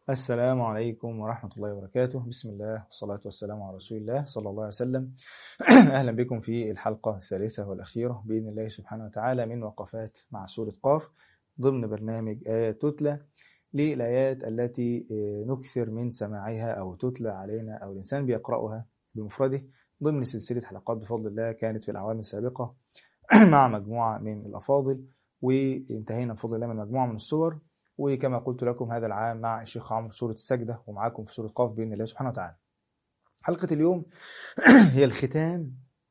السلام عليكم ورحمة الله وبركاته بسم الله والصلاة والسلام على رسول الله صلى الله عليه وسلم أهلا بكم في الحلقة الثالثة والأخيرة بإذن الله سبحانه وتعالى من وقفات مع سورة قاف ضمن برنامج آيات تتلى للآيات التي نكثر من سماعها أو تتلى علينا أو الإنسان بيقرأها بمفرده ضمن سلسلة حلقات بفضل الله كانت في الأعوام السابقة مع مجموعة من الأفاضل وانتهينا بفضل الله من مجموعة من الصور وكما قلت لكم هذا العام مع الشيخ عمرو في سورة السجدة ومعاكم في سورة قاف بإذن الله سبحانه وتعالى حلقة اليوم هي الختام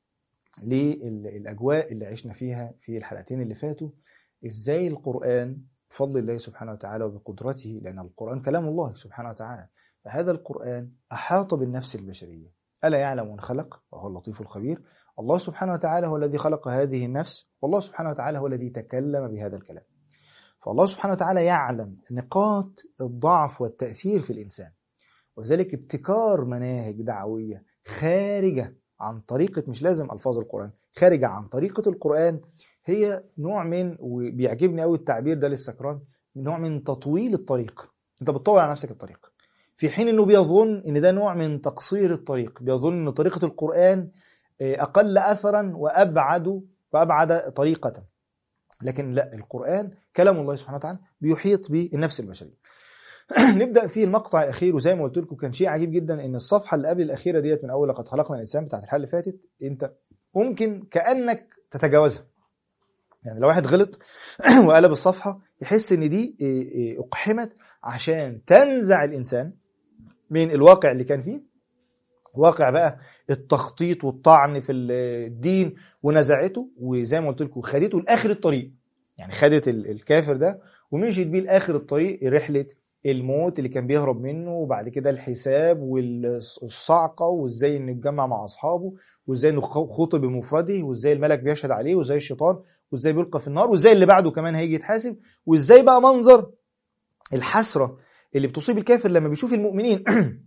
للأجواء اللي عشنا فيها في الحلقتين اللي فاتوا إزاي القرآن بفضل الله سبحانه وتعالى وبقدرته لأن القرآن كلام الله سبحانه وتعالى فهذا القرآن أحاط بالنفس البشرية ألا يعلم من خلق وهو اللطيف الخبير الله سبحانه وتعالى هو الذي خلق هذه النفس والله سبحانه وتعالى هو الذي تكلم بهذا الكلام فالله سبحانه وتعالى يعلم نقاط الضعف والتأثير في الإنسان ولذلك ابتكار مناهج دعوية خارجة عن طريقة مش لازم ألفاظ القرآن خارجة عن طريقة القرآن هي نوع من وبيعجبني قوي التعبير ده للسكران نوع من تطويل الطريق انت بتطول على نفسك الطريق في حين انه بيظن ان ده نوع من تقصير الطريق بيظن ان طريقة القرآن أقل أثرا وأبعد وأبعد طريقة لكن لا القرآن كلام الله سبحانه وتعالى بيحيط بالنفس البشرية نبدأ في المقطع الأخير وزي ما قلت لكم كان شيء عجيب جدا إن الصفحة اللي قبل الأخيرة ديت من أول لقد خلقنا الإنسان بتاعت الحلقة اللي فاتت أنت ممكن كأنك تتجاوزها يعني لو واحد غلط وقلب الصفحة يحس إن دي أقحمت عشان تنزع الإنسان من الواقع اللي كان فيه واقع بقى التخطيط والطعن في الدين ونزعته وزي ما قلت لكم خدته لاخر الطريق يعني خدت الكافر ده ومشيت بيه لاخر الطريق رحله الموت اللي كان بيهرب منه وبعد كده الحساب والصعقه وازاي انه يتجمع مع اصحابه وازاي انه خطب بمفرده وازاي الملك بيشهد عليه وازاي الشيطان وازاي بيلقى في النار وازاي اللي بعده كمان هيجي يتحاسب وازاي بقى منظر الحسره اللي بتصيب الكافر لما بيشوف المؤمنين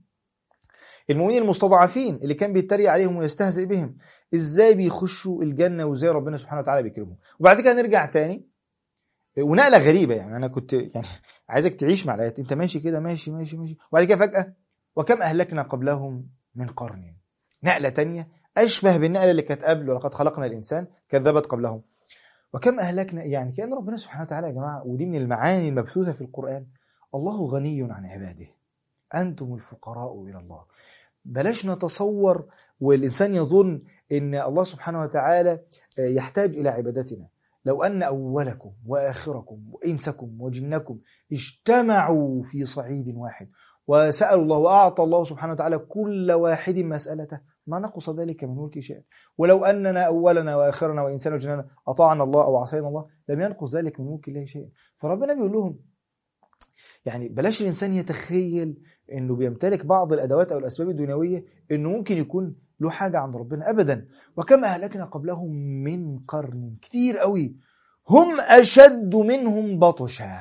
المؤمنين المستضعفين اللي كان بيتريق عليهم ويستهزئ بهم ازاي بيخشوا الجنه وازاي ربنا سبحانه وتعالى بيكرمهم وبعد كده نرجع تاني ونقله غريبه يعني انا كنت يعني عايزك تعيش مع الايات انت ماشي كده ماشي ماشي ماشي وبعد كده فجاه وكم اهلكنا قبلهم من قرن نقله تانية اشبه بالنقله اللي كانت قبل ولقد خلقنا الانسان كذبت قبلهم وكم اهلكنا يعني كان ربنا سبحانه وتعالى يا جماعه ودي من المعاني المبثوثه في القران الله غني عن عباده انتم الفقراء الى الله بلاش نتصور والإنسان يظن أن الله سبحانه وتعالى يحتاج إلى عبادتنا لو أن أولكم وآخركم وإنسكم وجنكم اجتمعوا في صعيد واحد وسألوا الله وأعطى الله سبحانه وتعالى كل واحد مسألته ما نقص ذلك من ملك شيء ولو أننا أولنا وآخرنا وإنسان وجننا أطعنا الله أو عصينا الله لم ينقص ذلك من ملك الله شيء فربنا بيقول لهم يعني بلاش الإنسان يتخيل انه بيمتلك بعض الادوات او الاسباب الدنيويه انه ممكن يكون له حاجه عند ربنا ابدا وكم اهلكنا قبلهم من قرن كتير قوي هم اشد منهم بطشا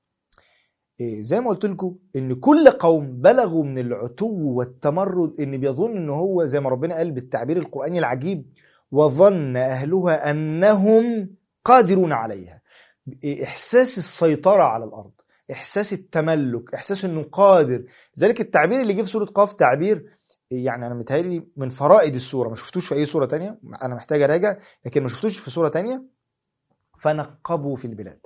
إيه زي ما قلت لكم ان كل قوم بلغوا من العتو والتمرد ان بيظن ان هو زي ما ربنا قال بالتعبير القراني العجيب وظن اهلها انهم قادرون عليها إيه احساس السيطره على الارض احساس التملك احساس انه قادر ذلك التعبير اللي جه في سوره قاف تعبير يعني انا متهيألي من فرائد السوره ما شفتوش في اي سوره تانية انا محتاج اراجع لكن ما شفتوش في سوره تانية فنقبوا في البلاد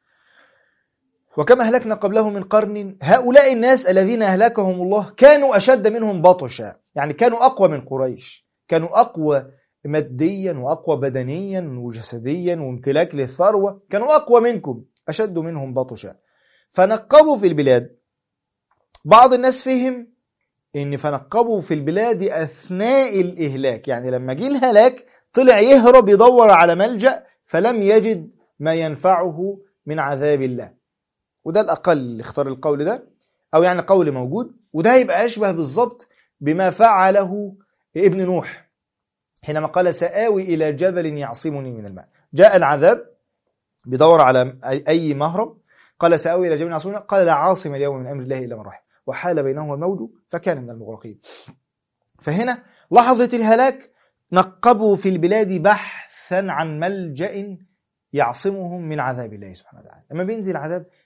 وكما اهلكنا قبلهم من قرن هؤلاء الناس الذين اهلكهم الله كانوا اشد منهم بطشا يعني كانوا اقوى من قريش كانوا اقوى ماديا واقوى بدنيا وجسديا وامتلاك للثروه كانوا اقوى منكم اشد منهم بطشا فنقبوا في البلاد بعض الناس فهم ان فنقبوا في البلاد اثناء الاهلاك يعني لما جه الهلاك طلع يهرب يدور على ملجا فلم يجد ما ينفعه من عذاب الله وده الاقل اللي اختار القول ده او يعني قول موجود وده هيبقى اشبه بالظبط بما فعله ابن نوح حينما قال سآوي الى جبل يعصمني من الماء جاء العذاب بيدور على اي مهرب قال سآوي إلى جبل عاصمنا قال لا عاصم اليوم من أمر الله إلا من رحم وحال بينهما الموج فكان من المغرقين فهنا لحظة الهلاك نقبوا في البلاد بحثا عن ملجأ يعصمهم من عذاب الله سبحانه وتعالى لما بينزل عذاب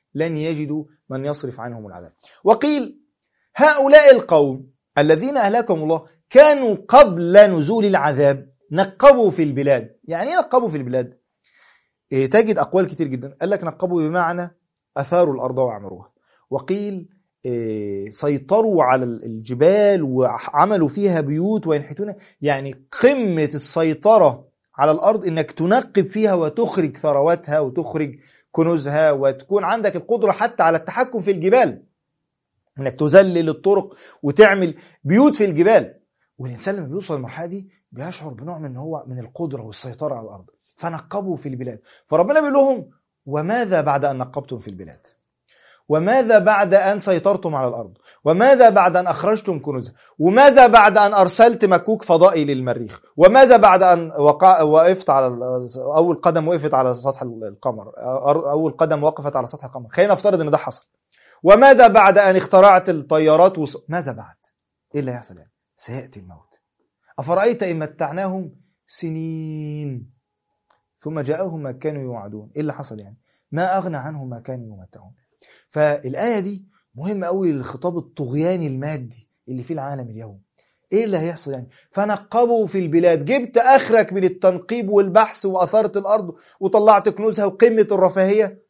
لن يجدوا من يصرف عنهم العذاب وقيل هؤلاء القوم الذين أهلكهم الله كانوا قبل نزول العذاب نقبوا في البلاد يعني ايه نقبوا في البلاد إيه تجد أقوال كتير جدا قال لك نقبوا بمعنى أثاروا الأرض وعمروها وقيل إيه سيطروا على الجبال وعملوا فيها بيوت وينحتون يعني قمة السيطرة على الأرض إنك تنقب فيها وتخرج ثرواتها وتخرج كنوزها وتكون عندك القدرة حتى على التحكم في الجبال إنك تذلل الطرق وتعمل بيوت في الجبال والإنسان لما بيوصل للمرحلة دي بيشعر بنوع من هو من القدرة والسيطرة على الأرض فنقبوا في البلاد فربنا بيقول لهم وماذا بعد أن نقبتم في البلاد وماذا بعد أن سيطرتم على الأرض وماذا بعد أن أخرجتم كنوزها وماذا بعد أن أرسلت مكوك فضائي للمريخ وماذا بعد أن وقع وقفت على أول قدم وقفت على سطح القمر أول قدم وقفت على سطح القمر خلينا نفترض أن ده حصل وماذا بعد أن اخترعت الطيارات وص... ماذا بعد إيه اللي هيحصل يعني سيأتي الموت أفرأيت إن متعناهم سنين ثم جاءهم ما كانوا يوعدون إيه اللي حصل يعني ما أغنى عنهم ما كانوا يمتعون فالآية دي مهمة قوي للخطاب الطغياني المادي اللي في العالم اليوم ايه اللي هيحصل يعني فنقبوا في البلاد جبت اخرك من التنقيب والبحث واثرت الارض وطلعت كنوزها وقمه الرفاهيه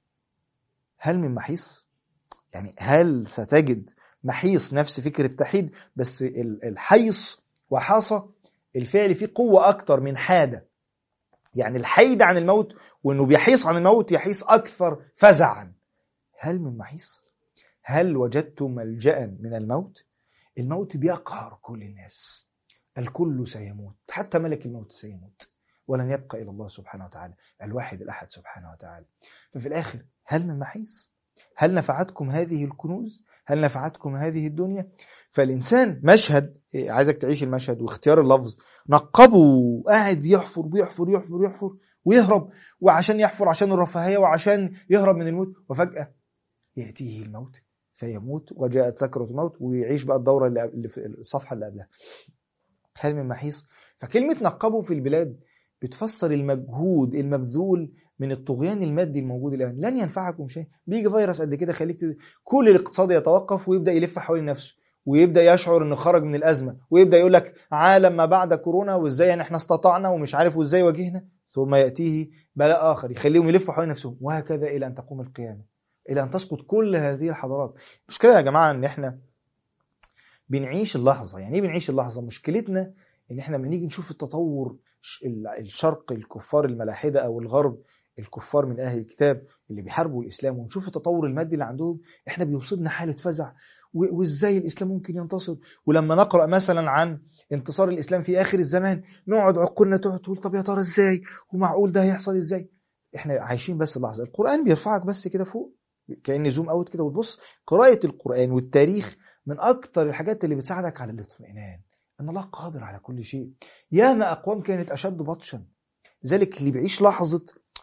هل من محيص يعني هل ستجد محيص نفس فكره التحيد بس الحيص وحاصه الفعل فيه قوه اكتر من حاده يعني الحيد عن الموت وانه بيحيص عن الموت يحيص اكثر فزعا هل من محيص هل وجدت ملجا من الموت الموت بيقهر كل الناس الكل سيموت حتى ملك الموت سيموت ولن يبقى إلى الله سبحانه وتعالى الواحد الأحد سبحانه وتعالى ففي الآخر هل من محيص هل نفعتكم هذه الكنوز هل نفعتكم هذه الدنيا فالإنسان مشهد عايزك تعيش المشهد واختيار اللفظ نقبه قاعد بيحفر بيحفر يحفر يحفر ويهرب وعشان يحفر عشان الرفاهية وعشان يهرب من الموت وفجأة يأتيه الموت فيموت وجاءت سكرة الموت ويعيش بقى الدورة اللي في الصفحة اللي قبلها هل من محيص فكلمة نقبوا في البلاد بتفسر المجهود المبذول من الطغيان المادي الموجود الآن لن ينفعكم شيء بيجي فيروس قد كده خليك تد... كل الاقتصاد يتوقف ويبدأ يلف حوالين نفسه ويبدا يشعر انه خرج من الازمه ويبدا يقول لك عالم ما بعد كورونا وازاي يعني احنا استطعنا ومش عارف وازاي واجهنا ثم ياتيه بلاء اخر يخليهم يلفوا حوالين نفسهم وهكذا الى ان تقوم القيامه الى ان تسقط كل هذه الحضارات المشكله يا جماعه ان احنا بنعيش اللحظه يعني ايه بنعيش اللحظه مشكلتنا ان احنا لما نيجي نشوف التطور الشرق الكفار الملاحده او الغرب الكفار من اهل الكتاب اللي بيحاربوا الاسلام ونشوف التطور المادي اللي عندهم احنا بيوصلنا حاله فزع وازاي الاسلام ممكن ينتصر ولما نقرا مثلا عن انتصار الاسلام في اخر الزمان نقعد عقولنا تقعد تقول طب يا ترى ازاي ومعقول ده هيحصل ازاي احنا عايشين بس اللحظه القران بيرفعك بس كده فوق كأن زوم اوت كده وتبص قراءة القرآن والتاريخ من أكتر الحاجات اللي بتساعدك على الاطمئنان أن الله قادر على كل شيء ياما أقوام كانت أشد بطشا لذلك اللي بيعيش لحظة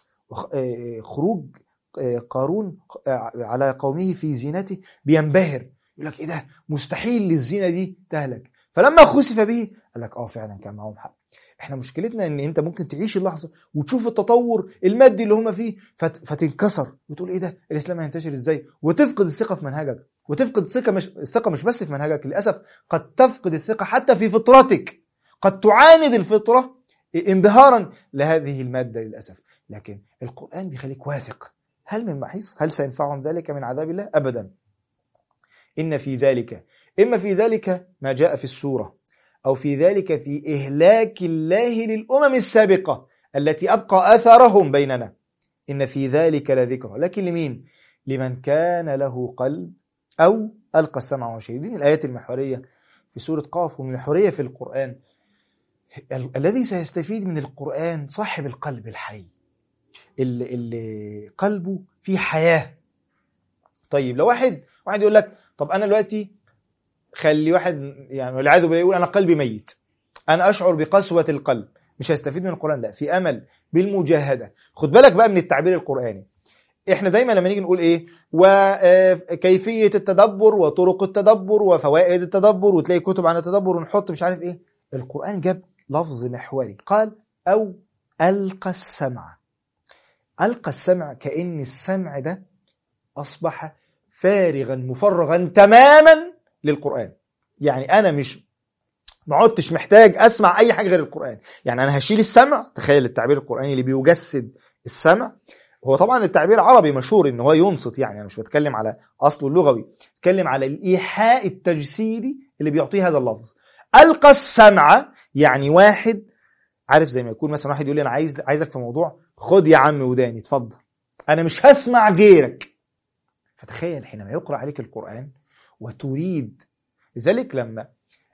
خروج قارون على قومه في زينته بينبهر يقول لك ايه ده مستحيل للزينه دي تهلك فلما خسف به قال لك اه فعلا كان معاهم حق احنا مشكلتنا ان انت ممكن تعيش اللحظه وتشوف التطور المادي اللي هم فيه فت... فتنكسر وتقول ايه ده الاسلام هينتشر ازاي وتفقد الثقه في منهجك وتفقد الثقه مش الثقه مش بس في منهجك للاسف قد تفقد الثقه حتى في فطرتك قد تعاند الفطره انبهارا لهذه الماده للاسف لكن القران بيخليك واثق هل من محيص هل سينفعهم ذلك من عذاب الله ابدا ان في ذلك اما في ذلك ما جاء في السوره أو في ذلك في إهلاك الله للأمم السابقة التي أبقى أثرهم بيننا إن في ذلك لذكرى لكن لمين؟ لمن كان له قلب أو ألقى السمع وهو شهيد الآيات المحورية في سورة قاف والمحورية في القرآن ال الذي سيستفيد من القرآن صاحب القلب الحي اللي, اللي قلبه فيه حياة طيب لو واحد واحد يقول لك طب أنا دلوقتي خلي واحد يعني والعياذ بالله يقول انا قلبي ميت انا اشعر بقسوه القلب مش هيستفيد من القران لا في امل بالمجاهده خد بالك بقى من التعبير القراني احنا دايما لما نيجي نقول ايه وكيفيه التدبر وطرق التدبر وفوائد التدبر وتلاقي كتب عن التدبر ونحط مش عارف ايه القران جاب لفظ محوري قال او القى السمع القى السمع كان السمع ده أصبح فارغا مفرغا تماما للقرآن يعني أنا مش ما عدتش محتاج أسمع أي حاجة غير القرآن يعني أنا هشيل السمع تخيل التعبير القرآني اللي بيجسد السمع هو طبعا التعبير عربي مشهور ان هو ينصت يعني انا مش بتكلم على اصله اللغوي بتكلم على الايحاء التجسيدي اللي بيعطيه هذا اللفظ القى السمع يعني واحد عارف زي ما يكون مثلا واحد يقول لي انا عايز عايزك في موضوع خد يا عم وداني اتفضل انا مش هسمع غيرك فتخيل حينما يقرا عليك القران وتريد لذلك لما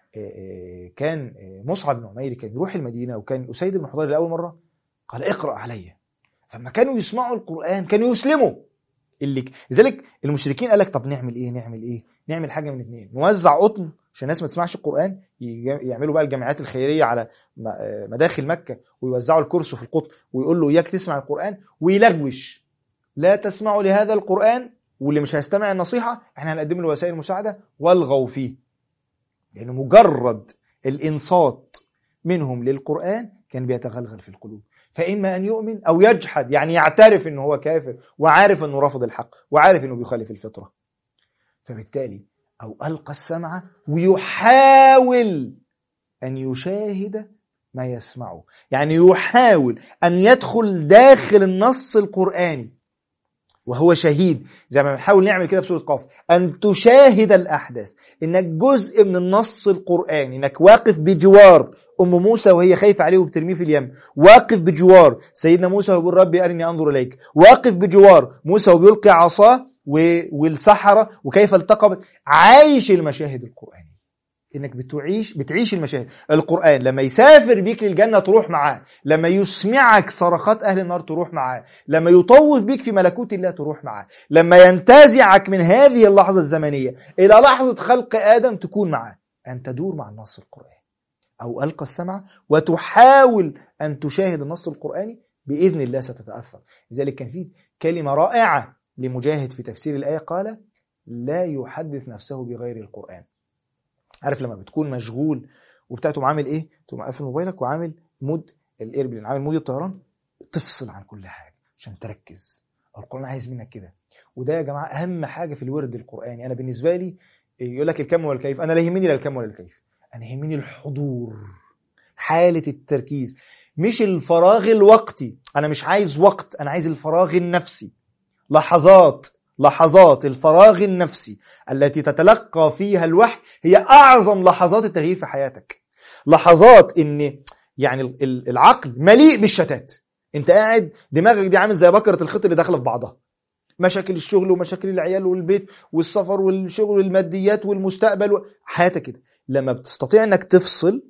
كان مصعب بن عمير كان يروح المدينه وكان اسيد بن حضير لاول مره قال اقرا علي فلما كانوا يسمعوا القرآن كانوا يسلموا اللي لذلك المشركين قال لك طب نعمل ايه نعمل ايه نعمل حاجه من اثنين نوزع قطن عشان الناس ما تسمعش القرآن يعملوا بقى الجمعيات الخيرية على مداخل مكة ويوزعوا الكرسي في القطن ويقول له إياك تسمع القرآن ويلغوش لا تسمعوا لهذا القرآن واللي مش هيستمع النصيحة احنا هنقدم له وسائل مساعدة والغوا فيه لأن يعني مجرد الإنصات منهم للقرآن كان بيتغلغل في القلوب فإما أن يؤمن أو يجحد يعني يعترف أنه هو كافر وعارف أنه رفض الحق وعارف أنه بيخالف الفطرة فبالتالي أو ألقى السمع ويحاول أن يشاهد ما يسمعه يعني يحاول أن يدخل داخل النص القرآني وهو شهيد زي ما بنحاول نعمل كده في سورة قاف أن تشاهد الأحداث إنك جزء من النص القرآني إنك واقف بجوار أم موسى وهي خايفة عليه وبترميه في اليم واقف بجوار سيدنا موسى ويقول ربي أرني أنظر إليك واقف بجوار موسى وبيلقي عصاه والسحرة وكيف التقبت عايش المشاهد القرآنية انك بتعيش بتعيش المشاهد القران لما يسافر بيك للجنه تروح معاه لما يسمعك صرخات اهل النار تروح معاه لما يطوف بيك في ملكوت الله تروح معاه لما ينتزعك من هذه اللحظه الزمنيه الى لحظه خلق ادم تكون معاه ان تدور مع النص القراني او القى السمع وتحاول ان تشاهد النص القراني باذن الله ستتاثر لذلك كان في كلمه رائعه لمجاهد في تفسير الايه قال لا يحدث نفسه بغير القران عارف لما بتكون مشغول وبتاع تقوم عامل ايه؟ تقوم قافل موبايلك وعامل مود الايربلين عامل مود الطيران تفصل عن كل حاجه عشان تركز القران عايز منك كده وده يا جماعه اهم حاجه في الورد القراني انا بالنسبه لي يقول لك الكم ولا الكيف انا لا يهمني لا الكم ولا الكيف انا يهمني الحضور حاله التركيز مش الفراغ الوقتي انا مش عايز وقت انا عايز الفراغ النفسي لحظات لحظات الفراغ النفسي التي تتلقى فيها الوحي هي أعظم لحظات التغيير في حياتك لحظات إن يعني العقل مليء بالشتات انت قاعد دماغك دي عامل زي بكرة الخيط اللي داخله في بعضها مشاكل الشغل ومشاكل العيال والبيت والسفر والشغل والماديات والمستقبل و... حياتك كده لما بتستطيع انك تفصل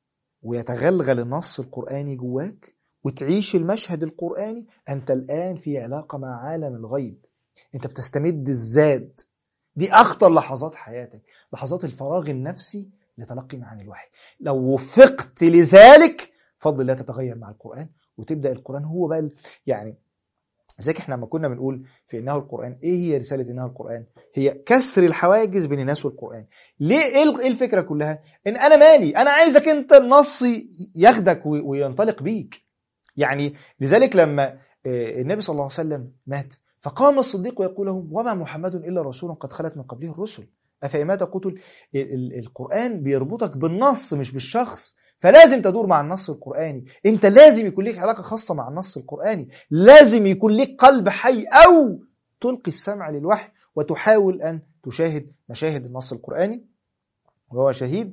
ويتغلغل النص القرآني جواك وتعيش المشهد القرآني أنت الآن في علاقة مع عالم الغيب انت بتستمد الزاد دي اخطر لحظات حياتك لحظات الفراغ النفسي لتلقي معاني الوحي لو وفقت لذلك فضل الله تتغير مع القرآن وتبدأ القرآن هو بقى يعني زيك احنا لما كنا بنقول في انه القرآن ايه هي رسالة انه القرآن هي كسر الحواجز بين الناس والقرآن ليه ايه الفكرة كلها ان انا مالي انا عايزك انت النص ياخدك وينطلق بيك يعني لذلك لما النبي صلى الله عليه وسلم مات فقام الصديق ويقول لهم وما محمد إلا رسول قد خلت من قبله الرسل أفإمات قتل القرآن بيربطك بالنص مش بالشخص فلازم تدور مع النص القرآني انت لازم يكون لك علاقة خاصة مع النص القرآني لازم يكون لك قلب حي أو تلقي السمع للوحي وتحاول أن تشاهد مشاهد النص القرآني وهو شهيد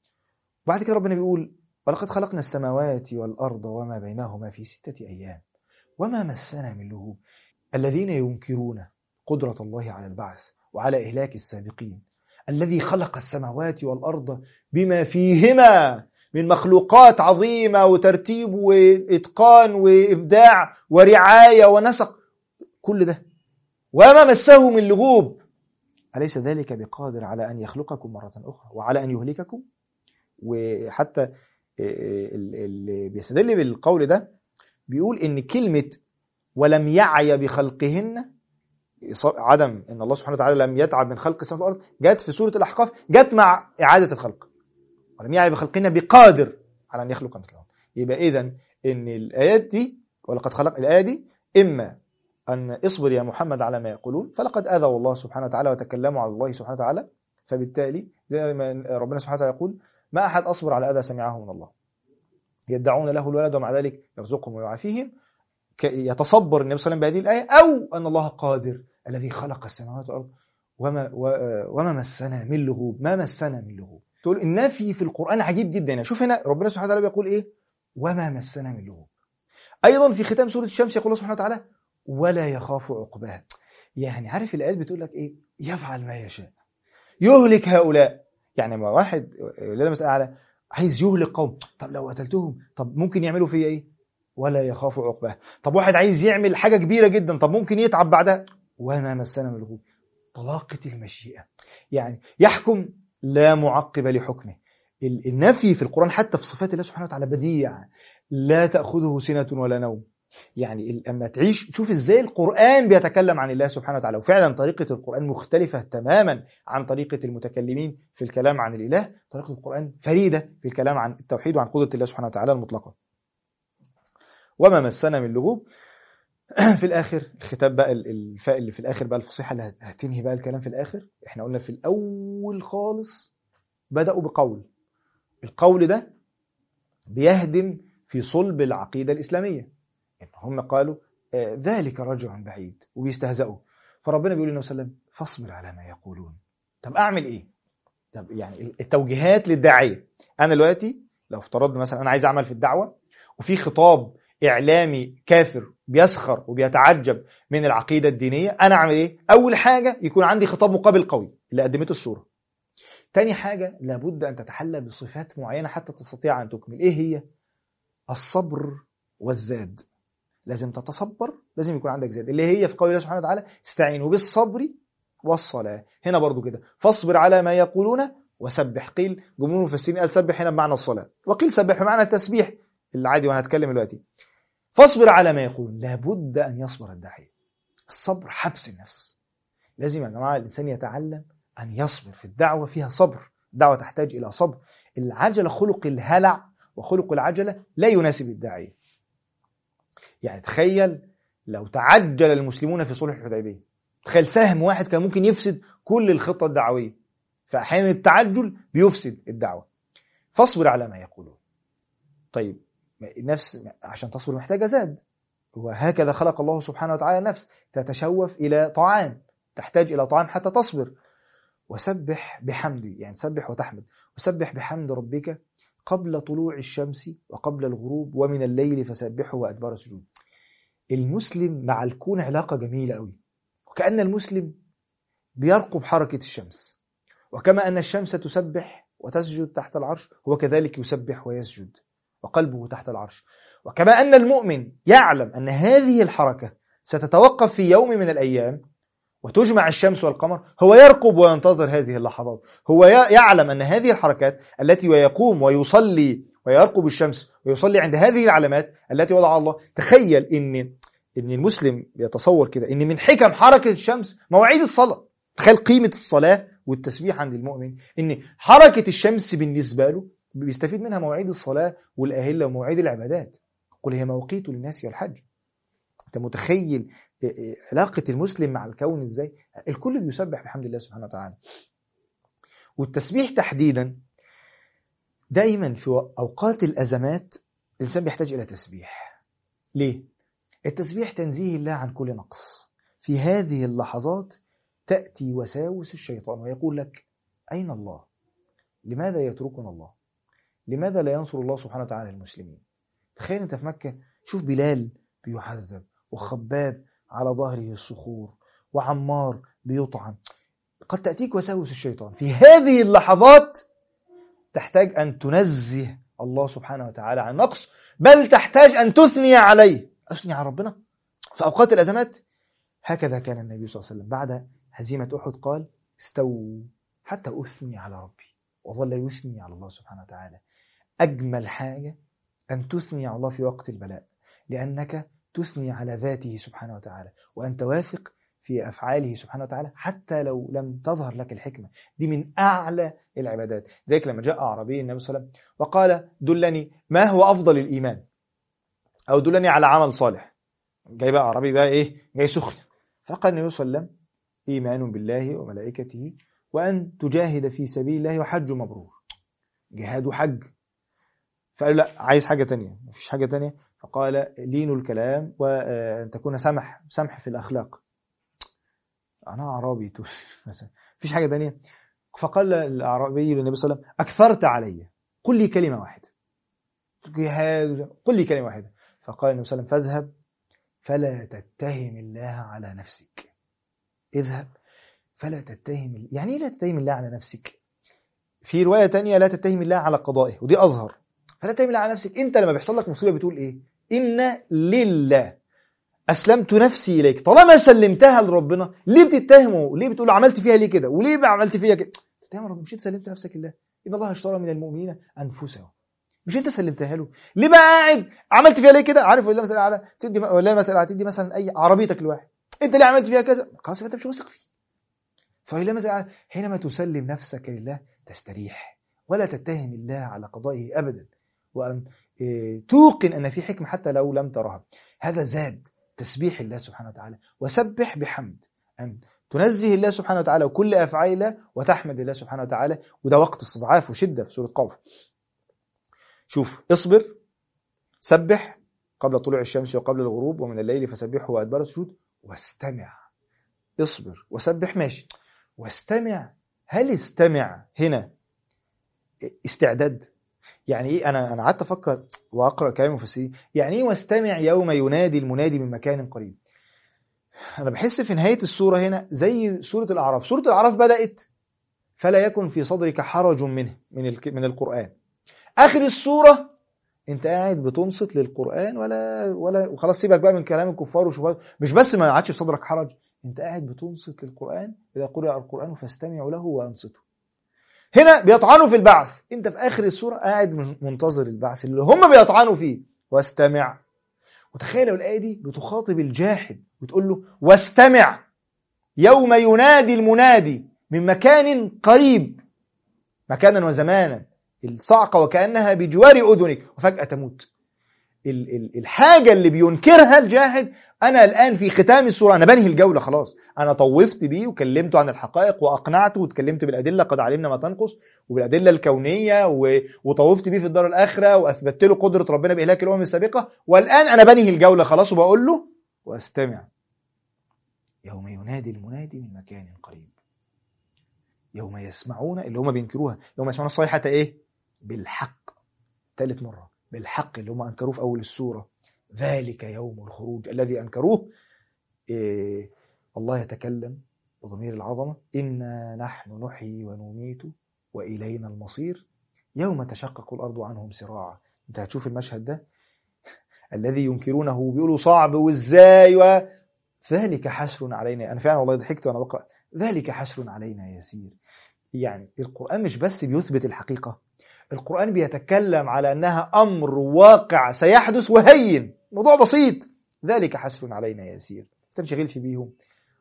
بعد كده ربنا بيقول ولقد خلقنا السماوات والأرض وما بينهما في ستة أيام وما مسنا من لهوب الذين ينكرون قدرة الله على البعث وعلى إهلاك السابقين الذي خلق السماوات والأرض بما فيهما من مخلوقات عظيمة وترتيب وإتقان وإبداع ورعاية ونسق كل ده وما مسه من لغوب أليس ذلك بقادر على أن يخلقكم مرة أخرى وعلى أن يهلككم وحتى اللي بيستدل بالقول ده بيقول إن كلمة ولم يعي بخلقهن عدم ان الله سبحانه وتعالى لم يتعب من خلق السماوات والارض جت في سوره الاحقاف جت مع اعاده الخلق ولم يعي بخلقهن بقادر على ان يخلق مثلهم يبقى اذا ان الايات دي ولقد خلق الايه دي اما أن اصبر يا محمد على ما يقولون فلقد أذوا الله سبحانه وتعالى وتكلموا على الله سبحانه وتعالى فبالتالي زي ما ربنا سبحانه وتعالى يقول ما أحد أصبر على أذى سمعه من الله يدعون له الولد ومع ذلك يرزقهم ويعافيهم يتصبر النبي صلى الله عليه وسلم بهذه الآية أو أن الله قادر الذي خلق السماوات والأرض وما, وما مسنا من لغوب ما مسنا من لغوب تقول النفي في القرآن عجيب جدا يعني شوف هنا ربنا سبحانه وتعالى بيقول إيه وما مسنا من لغوب أيضا في ختام سورة الشمس يقول الله سبحانه وتعالى ولا يخاف عقباها يعني عارف الآيات بتقول لك إيه يفعل ما يشاء يهلك هؤلاء يعني ما واحد لما مسألة على عايز يهلك قوم طب لو قتلتهم طب ممكن يعملوا فيا ايه ولا يخاف عقباه طب واحد عايز يعمل حاجة كبيرة جدا طب ممكن يتعب بعدها وما مسنا من لغوب طلاقة المشيئة يعني يحكم لا معقب لحكمه النفي في القرآن حتى في صفات الله سبحانه وتعالى بديع لا تأخذه سنة ولا نوم يعني لما تعيش شوف ازاي القرآن بيتكلم عن الله سبحانه وتعالى وفعلا طريقة القرآن مختلفة تماما عن طريقة المتكلمين في الكلام عن الإله طريقة القرآن فريدة في الكلام عن التوحيد وعن قدرة الله سبحانه وتعالى المطلقة وما مسنا من لغوب في الآخر الختاب بقى الفاء اللي في الآخر بقى الفصيحة اللي هتنهي بقى الكلام في الآخر احنا قلنا في الأول خالص بدأوا بقول القول ده بيهدم في صلب العقيدة الإسلامية إن هم قالوا آه ذلك رجع بعيد وبيستهزئوا فربنا بيقول للنبي صلى الله عليه وسلم فاصبر على ما يقولون طب أعمل إيه؟ طب يعني التوجيهات للداعية أنا دلوقتي لو افترضنا مثلا أنا عايز أعمل في الدعوة وفي خطاب إعلامي كافر بيسخر وبيتعجب من العقيدة الدينية أنا أعمل إيه؟ أول حاجة يكون عندي خطاب مقابل قوي اللي قدمته الصورة تاني حاجة لابد أن تتحلى بصفات معينة حتى تستطيع أن تكمل إيه هي؟ الصبر والزاد لازم تتصبر لازم يكون عندك زاد اللي هي في قول الله سبحانه وتعالى استعينوا بالصبر والصلاة هنا برضو كده فاصبر على ما يقولون وسبح قيل جمهور المفسرين قال سبح هنا بمعنى الصلاة وقيل سبح بمعنى التسبيح العادي وانا هتكلم دلوقتي فاصبر على ما يقولون لابد أن يصبر الداعية الصبر حبس النفس لازم يا جماعة الإنسان يتعلم أن يصبر في الدعوة فيها صبر الدعوة تحتاج إلى صبر العجلة خلق الهلع وخلق العجلة لا يناسب الداعية يعني تخيل لو تعجل المسلمون في صلح الحديبية تخيل سهم واحد كان ممكن يفسد كل الخطة الدعوية فأحيانا التعجل بيفسد الدعوة فاصبر على ما يقولون طيب نفس عشان تصبر محتاجة زاد وهكذا خلق الله سبحانه وتعالى نفس تتشوف إلى طعام تحتاج إلى طعام حتى تصبر وسبح بحمدي يعني سبح وتحمد وسبح بحمد ربك قبل طلوع الشمس وقبل الغروب ومن الليل فسبحه وأدبار السجود المسلم مع الكون علاقة جميلة قوي وكأن المسلم بيرقب حركة الشمس وكما أن الشمس تسبح وتسجد تحت العرش هو كذلك يسبح ويسجد وقلبه تحت العرش وكما أن المؤمن يعلم أن هذه الحركة ستتوقف في يوم من الأيام وتجمع الشمس والقمر هو يرقب وينتظر هذه اللحظات هو يعلم أن هذه الحركات التي يقوم ويصلي ويرقب الشمس ويصلي عند هذه العلامات التي وضعها الله تخيل ان ان المسلم يتصور كده ان من حكم حركه الشمس مواعيد الصلاه تخيل قيمه الصلاه والتسبيح عند المؤمن ان حركه الشمس بالنسبه له بيستفيد منها مواعيد الصلاه والاهله ومواعيد العبادات قل هي مواقيت للناس والحج انت متخيل علاقه المسلم مع الكون ازاي الكل بيسبح بحمد الله سبحانه وتعالى والتسبيح تحديدا دايما في اوقات الازمات الانسان بيحتاج الى تسبيح ليه التسبيح تنزيه الله عن كل نقص في هذه اللحظات تاتي وساوس الشيطان ويقول لك اين الله لماذا يتركنا الله لماذا لا ينصر الله سبحانه وتعالى المسلمين تخيل انت في مكه شوف بلال بيعذب وخباب على ظهره الصخور وعمار بيطعم قد تاتيك وساوس الشيطان في هذه اللحظات تحتاج أن تنزه الله سبحانه وتعالى عن نقص بل تحتاج أن تثني عليه أثني على ربنا في أوقات الأزمات هكذا كان النبي صلى الله عليه وسلم بعد هزيمة أحد قال استووا حتى أثني على ربي وظل يثني على الله سبحانه وتعالى أجمل حاجة أن تثني على الله في وقت البلاء لأنك تثني على ذاته سبحانه وتعالى وأنت واثق في أفعاله سبحانه وتعالى حتى لو لم تظهر لك الحكمة دي من أعلى العبادات ذلك لما جاء أعرابي النبي صلى الله عليه وسلم وقال دلني ما هو أفضل الإيمان أو دلني على عمل صالح جاي بقى عربي بقى ايه جاي سخن فقال النبي صلى الله عليه وسلم ايمان بالله وملائكته وان تجاهد في سبيل الله وحج مبرور جهاد وحج فقال لا عايز حاجه تانية مفيش حاجه تانية فقال لين الكلام وان تكون سمح سمح في الاخلاق انا اعرابي مثلا مفيش حاجه تانية فقال الاعرابي للنبي صلى الله عليه وسلم اكثرت علي قل لي كلمه واحده جهاد قل لي كلمه واحده فقال النبي صلى الله عليه وسلم فاذهب فلا تتهم الله على نفسك اذهب فلا تتهم يعني ايه لا تتهم الله على نفسك في روايه تانية لا تتهم الله على قضائه ودي اظهر فلا تتهم الله على نفسك انت لما بيحصل لك مصيبه بتقول ايه ان لله اسلمت نفسي اليك طالما سلمتها لربنا ليه بتتهمه ليه بتقول عملت فيها ليه كده وليه بقى عملت فيها كده تتهم ربنا مش انت سلمت نفسك لله ان الله اشترى من المؤمنين انفسهم مش انت سلمتها له ليه بقى قاعد عملت فيها ليه كده عارف ولا مثلا على تدي ولا مثلا هتدي مثلا اي عربيتك لواحد انت ليه عملت فيها كذا خلاص انت مش واثق فيه فهي مثلا حينما تسلم نفسك لله تستريح ولا تتهم الله على قضائه ابدا وان توقن ان في حكمه حتى لو لم ترها هذا زاد تسبيح الله سبحانه وتعالى وسبح بحمد ان تنزه الله سبحانه وتعالى وكل افعال الله وتحمد الله سبحانه وتعالى وده وقت استضعاف وشده في سوره قاف شوف اصبر سبح قبل طلوع الشمس وقبل الغروب ومن الليل فسبحه وادبار السجود واستمع اصبر وسبح ماشي واستمع هل استمع هنا استعداد يعني ايه انا انا قعدت افكر واقرا كلام المفسرين يعني ايه واستمع يوم ينادي المنادي من مكان قريب انا بحس في نهايه السوره هنا زي سوره الاعراف سوره الاعراف بدات فلا يكن في صدرك حرج منه من من القران اخر السوره انت قاعد بتنصت للقران ولا ولا وخلاص سيبك بقى من كلام الكفار وشبهات مش بس ما عادش في صدرك حرج انت قاعد بتنصت للقران اذا قرئ القران فاستمعوا له وانصتوا هنا بيطعنوا في البعث انت في اخر السوره قاعد منتظر البعث اللي هم بيطعنوا فيه واستمع وتخيل لو الايه دي بتخاطب الجاحد وتقول له واستمع يوم ينادي المنادي من مكان قريب مكانا وزمانا الصعقة وكأنها بجوار أذنك وفجأة تموت الحاجة اللي بينكرها الجاهل أنا الآن في ختام السورة أنا بنهي الجولة خلاص أنا طوفت بيه وكلمته عن الحقائق وأقنعته وتكلمت بالأدلة قد علمنا ما تنقص وبالأدلة الكونية وطوفت بيه في الدار الآخرة وأثبتت له قدرة ربنا بإهلاك الأمم السابقة والآن أنا بنهي الجولة خلاص وبقول له واستمع يوم ينادي المنادي من مكان قريب يوم يسمعون اللي هم بينكروها يوم يسمعون الصيحة إيه بالحق ثالث مرة بالحق اللي هم أنكروه في أول السورة ذلك يوم الخروج الذي أنكروه إيه الله يتكلم بضمير العظمة إنا نحن نحيي ونميت وإلينا المصير يوم تشقق الأرض عنهم سراعا أنت هتشوف المشهد ده الذي ينكرونه بيقولوا صعب وإزاي و... ذلك حشر علينا أنا فعلا والله ضحكت وأنا بقرأ ذلك حشر علينا يسير يعني القرآن مش بس بيثبت الحقيقة القرآن بيتكلم على أنها أمر واقع سيحدث وهين موضوع بسيط ذلك حشر علينا يسير ما تنشغلش بيهم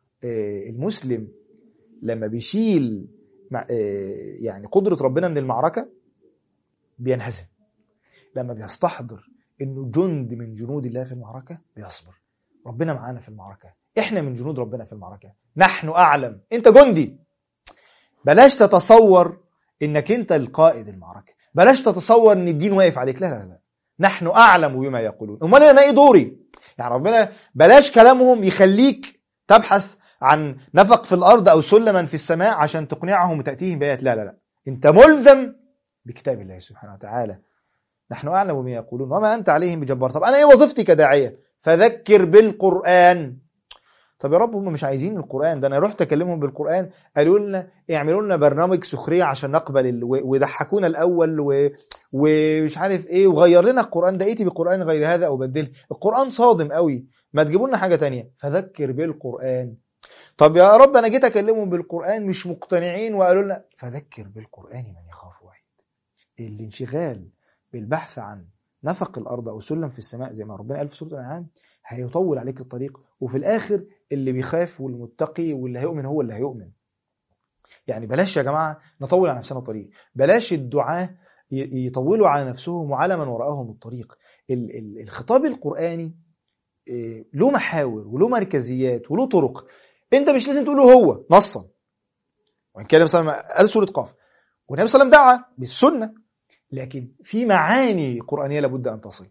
المسلم لما بيشيل يعني قدرة ربنا من المعركة بينهزم لما بيستحضر انه جند من جنود الله في المعركة بيصبر ربنا معانا في المعركة احنا من جنود ربنا في المعركة نحن اعلم انت جندي بلاش تتصور انك انت القائد المعركة بلاش تتصور ان الدين واقف عليك لا لا لا نحن اعلم بما يقولون امال انا ايه دوري يعني ربنا بلاش كلامهم يخليك تبحث عن نفق في الارض او سلما في السماء عشان تقنعهم وتاتيهم بايات لا لا لا انت ملزم بكتاب الله سبحانه وتعالى نحن اعلم بما يقولون وما انت عليهم بجبار طب انا ايه وظيفتي كداعيه فذكر بالقران طب يا رب هم مش عايزين القران ده انا رحت اكلمهم بالقران قالوا لنا اعملوا لنا برنامج سخريه عشان نقبل ال... ويضحكونا الاول و... ومش عارف ايه وغير لنا القران ده ائتي بقران غير هذا او بدله القران صادم قوي ما تجيبوا لنا حاجه تانية فذكر بالقران طب يا رب انا جيت اكلمهم بالقران مش مقتنعين وقالوا لنا فذكر بالقران من يخاف وعيد الانشغال بالبحث عن نفق الارض او سلم في السماء زي ما ربنا قال في سوره الانعام هيطول عليك الطريق وفي الاخر اللي بيخاف والمتقي واللي هيؤمن هو اللي هيؤمن يعني بلاش يا جماعه نطول على نفسنا الطريق بلاش الدعاه يطولوا على نفسهم وعلى من وراءهم الطريق الخطاب القراني إيه، له محاور وله مركزيات وله طرق انت مش لازم تقوله هو نصا وان كان مثلا قال سوره قاف والنبي صلى الله عليه وسلم دعا بالسنه لكن في معاني قرانيه لابد ان تصل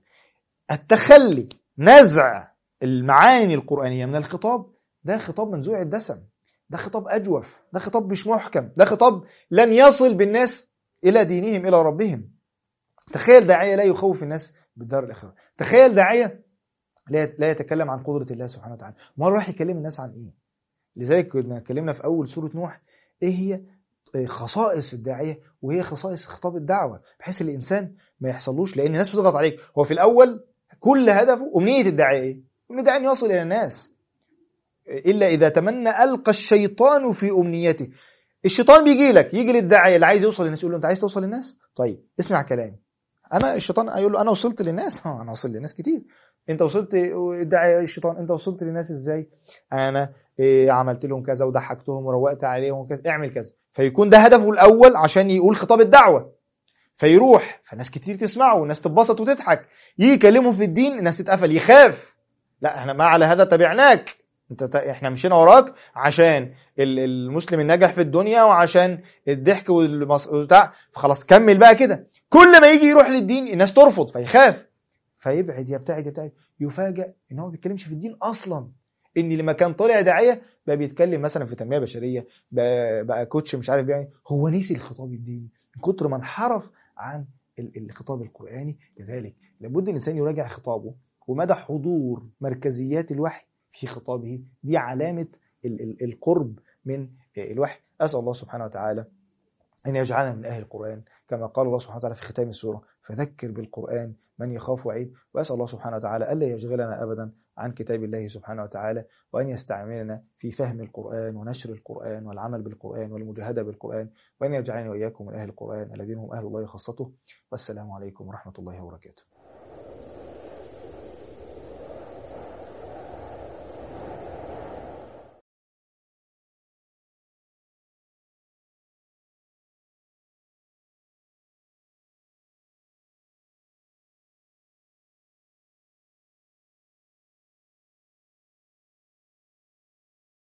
التخلي نزع المعاني القرانيه من الخطاب ده خطاب منزوع الدسم ده خطاب اجوف ده خطاب مش محكم ده خطاب لن يصل بالناس الى دينهم الى ربهم تخيل داعيه لا يخوف الناس بالدار الاخره تخيل داعيه لا لا يتكلم عن قدره الله سبحانه وتعالى ما راح يكلم الناس عن ايه لذلك كنا اتكلمنا في اول سوره نوح ايه هي خصائص الداعيه وهي خصائص خطاب الدعوه بحيث الانسان ما يحصلوش لان الناس بتضغط عليك هو في الاول كل هدفه امنيه الداعيه ايه؟ امنيه الداعيه ان يصل الى الناس الا اذا تمنى القى الشيطان في امنيته الشيطان بيجي لك يجي للداعيه اللي عايز يوصل للناس يقول له انت عايز توصل للناس طيب اسمع كلامي انا الشيطان يقول له انا وصلت للناس اه انا وصلت للناس كتير انت وصلت الداعيه الشيطان انت وصلت للناس ازاي انا إيه عملت لهم كذا وضحكتهم وروقت عليهم وكذا اعمل كذا فيكون ده هدفه الاول عشان يقول خطاب الدعوه فيروح فناس كتير تسمعه والناس تتبسط وتضحك يجي يكلمهم في الدين الناس تتقفل يخاف لا احنا ما على هذا تبعناك انت احنا مشينا وراك عشان المسلم النجح في الدنيا وعشان الضحك والبتاع فخلاص كمل بقى كده كل ما يجي يروح للدين الناس ترفض فيخاف فيبعد يبتعد يبتعد يفاجئ ان هو ما بيتكلمش في الدين اصلا ان لما كان طالع داعيه بقى بيتكلم مثلا في تنميه بشريه بقى, بقى كوتش مش عارف بيعمل هو نسي الخطاب الديني من كتر ما انحرف عن الخطاب القراني لذلك لابد الانسان يراجع خطابه ومدى حضور مركزيات الوحي في خطابه دي علامه القرب من الوحي اسال الله سبحانه وتعالى ان يجعلنا من اهل القران كما قال الله سبحانه وتعالى في ختام السوره فذكر بالقران من يخاف وعيد واسال الله سبحانه وتعالى الا يشغلنا ابدا عن كتاب الله سبحانه وتعالى وأن يستعملنا في فهم القرآن ونشر القرآن والعمل بالقرآن والمجاهدة بالقرآن وأن يجعلني وإياكم من أهل القرآن الذين هم أهل الله خاصته والسلام عليكم ورحمة الله وبركاته